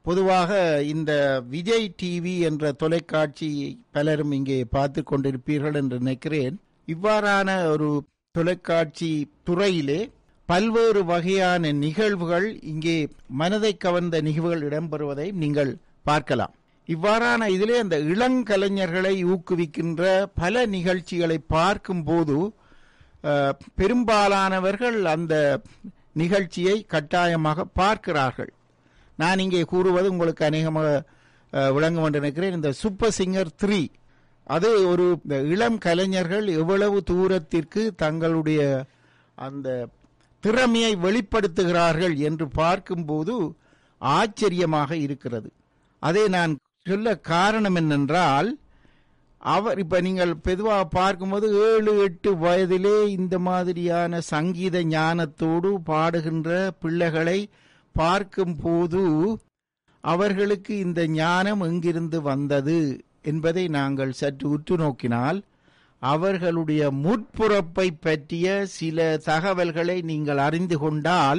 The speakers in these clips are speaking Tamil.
பொதுவாக இந்த விஜய் டிவி என்ற தொலைக்காட்சி பலரும் இங்கே பார்த்து கொண்டிருப்பீர்கள் என்று நினைக்கிறேன் இவ்வாறான ஒரு தொலைக்காட்சி துறையிலே பல்வேறு வகையான நிகழ்வுகள் இங்கே மனதை கவர்ந்த நிகழ்வுகள் இடம்பெறுவதை நீங்கள் பார்க்கலாம் இவ்வாறான இதிலே அந்த இளங்கலைஞர்களை ஊக்குவிக்கின்ற பல நிகழ்ச்சிகளை பார்க்கும்போது அஹ், பெரும்பாலானவர்கள் அந்த நிகழ்ச்சியை கட்டாயமாக பார்க்கிறார்கள் நான் இங்கே கூறுவது உங்களுக்கு அநேகமாக அஹ், விளங்கும் என்று நினைக்கிறேன் இந்த சூப்பர் சிங்கர் த்ரீ அது ஒரு இந்த இளம் கலைஞர்கள் எவ்வளவு தூரத்திற்கு தங்களுடைய அந்த திறமையை வெளிப்படுத்துகிறார்கள் என்று பார்க்கும்போது ஆச்சரியமாக இருக்கிறது அதை நான் சொல்ல காரணம் என்னென்றால் அவர் இப்ப நீங்கள் பொதுவாக பார்க்கும்போது ஏழு எட்டு வயதிலே இந்த மாதிரியான சங்கீத ஞானத்தோடு பாடுகின்ற பிள்ளைகளை பார்க்கும்போது அவர்களுக்கு இந்த ஞானம் எங்கிருந்து வந்தது என்பதை நாங்கள் சற்று உற்று நோக்கினால் அவர்களுடைய முற்புறப்பை பற்றிய சில தகவல்களை நீங்கள் அறிந்து கொண்டால்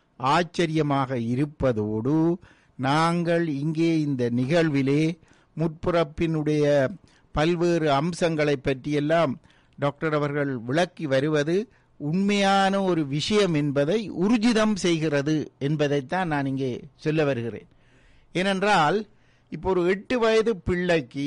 ஆச்சரியமாக இருப்பதோடு நாங்கள் இங்கே இந்த நிகழ்விலே முற்புறப்பினுடைய பல்வேறு அம்சங்களை பற்றியெல்லாம் டாக்டர் அவர்கள் விளக்கி வருவது உண்மையான ஒரு விஷயம் என்பதை உறுதிதம் செய்கிறது என்பதைத்தான் நான் இங்கே சொல்ல வருகிறேன் ஏனென்றால் இப்போ ஒரு எட்டு வயது பிள்ளைக்கு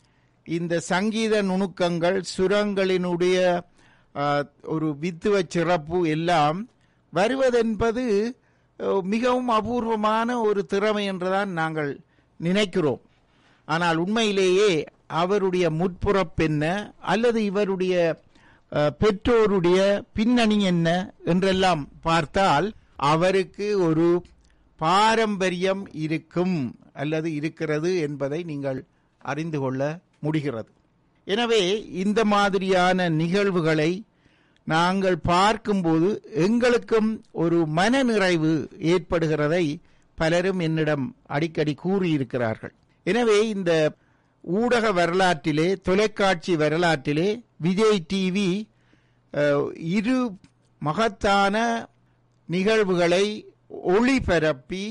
இந்த சங்கீத நுணுக்கங்கள் சுரங்களினுடைய ஆ, ஒரு வித்துவ சிறப்பு எல்லாம் வருவதென்பது அஹ், மிகவும் அபூர்வமான ஒரு திறமை என்றுதான் நாங்கள் நினைக்கிறோம் ஆனால் உண்மையிலேயே அவருடைய முற்புறப்பென்ன அல்லது இவருடைய அஹ், பெற்றோருடைய பின்னணி என்ன என்றெல்லாம் பார்த்தால் அவருக்கு ஒரு பாரம்பரியம் இருக்கும் அல்லது இருக்கிறது என்பதை நீங்கள் அறிந்து கொள்ள முடிகிறது எனவே இந்த மாதிரியான நிகழ்வுகளை நாங்கள் பார்க்கும்போது எங்களுக்கும் ஒரு மனநிறைவு ஏற்படுகிறதை பலரும் என்னிடம் அடிக்கடி கூறியிருக்கிறார்கள் எனவே இந்த ஊடக வரலாற்றிலே தொலைக்காட்சி வரலாற்றிலே விஜய் டிவி அஹ், இரு மகத்தான நிகழ்வுகளை ஒளிபரப்பி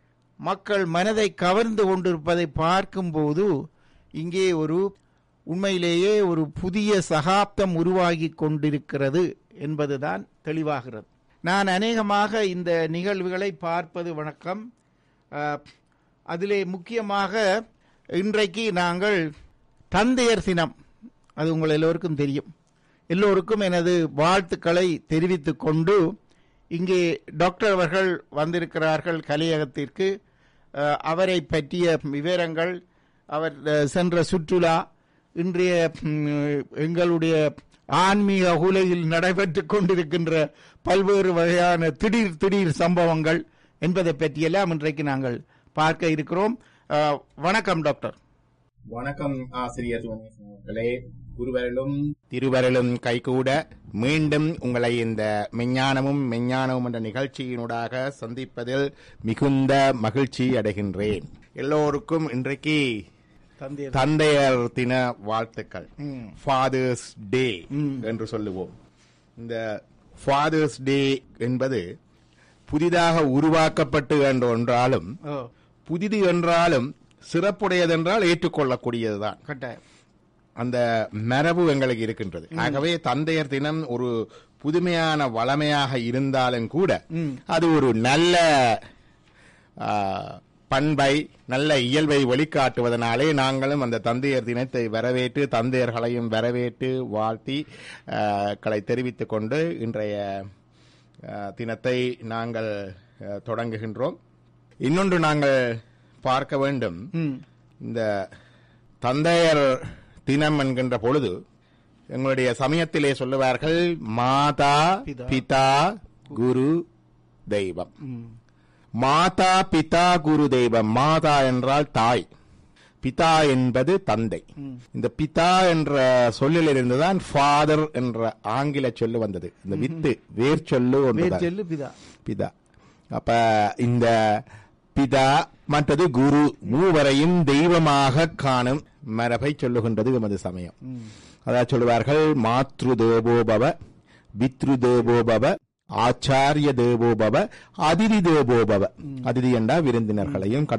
மக்கள் மனதை கவர்ந்து கொண்டிருப்பதை பார்க்கும்போது இங்கே ஒரு உண்மையிலேயே ஒரு புதிய சகாப்தம் உருவாகி கொண்டிருக்கிறது என்பதுதான் தெளிவாகிறது நான் அநேகமாக இந்த நிகழ்வுகளை பார்ப்பது வணக்கம் அஹ், அதிலே முக்கியமாக இன்றைக்கு நாங்கள் தந்தையர் தினம் அது உங்கள் எல்லோருக்கும் தெரியும் எல்லோருக்கும் எனது வாழ்த்துக்களை தெரிவித்துக் கொண்டு இங்கே டாக்டர் அவர்கள் வந்திருக்கிறார்கள் கலையகத்திற்கு அஹ், அவரை பற்றிய விவரங்கள் அவர் அஹ், சென்ற சுற்றுலா இன்றைய ம், எங்களுடைய ஆன்மீக உலகில் நடைபெற்றுக் கொண்டிருக்கின்ற பல்வேறு வகையான திடீர் திடீர் சம்பவங்கள் என்பதை பற்றியெல்லாம் இன்றைக்கு நாங்கள் பார்க்க இருக்கிறோம் அஹ், வணக்கம் டாக்டர் வணக்கம் ஆசிரியர் சுவனேசன் அவர்களே குருவரலும் திருவரலும் கைகூட மீண்டும் உங்களை இந்த மெஞ்ஞானமும் மெஞ்ஞானமும் என்ற நிகழ்ச்சியினூடாக சந்திப்பதில் மிகுந்த மகிழ்ச்சி அடைகின்றேன் எல்லோருக்கும் இன்றைக்கு தந்தையர் தந்தையர் தின வாழ்த்துக்கள் ம். ஃபாதர்ஸ் டே ம். என்று சொல்லுவோம் இந்த ஃபாதர்ஸ் டே என்பது புதிதாக உருவாக்கப்பட்டு என்ற ஒன்றாலும் ஓ புதிது என்றாலும் சிறப்புடையதென்றால் ஏற்றுக்கொள்ளக்கூடியதுதான் கட்டாயம் அந்த மரபு எங்களுக்கு இருக்கின்றது ஆகவே தந்தையர் தினம் ஒரு புதுமையான வளமையாக இருந்தாலும் கூட ம். அது ஒரு நல்ல ஆ, பண்பை நல்ல இயல்பை வெளிக்காட்டுவதனாலே நாங்களும் அந்த தந்தையர் தினத்தை வரவேற்று தந்தையர்களையும் வரவேற்று வாழ்த்தி ஆ, களை தெரிவித்துக் கொண்டு இன்றைய ஆ, தினத்தை நாங்கள் ஆ, தொடங்குகின்றோம் இன்னொன்று நாங்கள் பார்க்க வேண்டும் ம் இந்த தந்தையர் தினம் என்கின்ற பொழுது எங்களுடைய சமயத்திலே சொல்லுவார்கள் மாதா பிதா. பிதா குரு தெய்வம் ம் மாதா பிதா குரு தெய்வம் மாதா என்றால் தாய் பிதா என்பது தந்தை ம். இந்த பிதா என்ற சொல்லில் இருந்துதான் ஃபாதர் என்ற ஆங்கில சொல்லு வந்தது இந்த வித்து வேர் சொல்லு வேர் ஒன்றுதான் செல்லு பிதா பிதா அப்ப இந்த பிதா மற்றது குரு மூவரையும் தெய்வமாக காணும் மரபை சொல்லுகின்றது எமது சமயம் ம் அதாவது சொல்லுவார்கள் மாத்ரு தேவோபவ பித்ரு தேவோபவ ஆச்சாரிய தேவோபவ அதிதி தேவோபவ அதிதி என்றா விருந்தினர்களையும்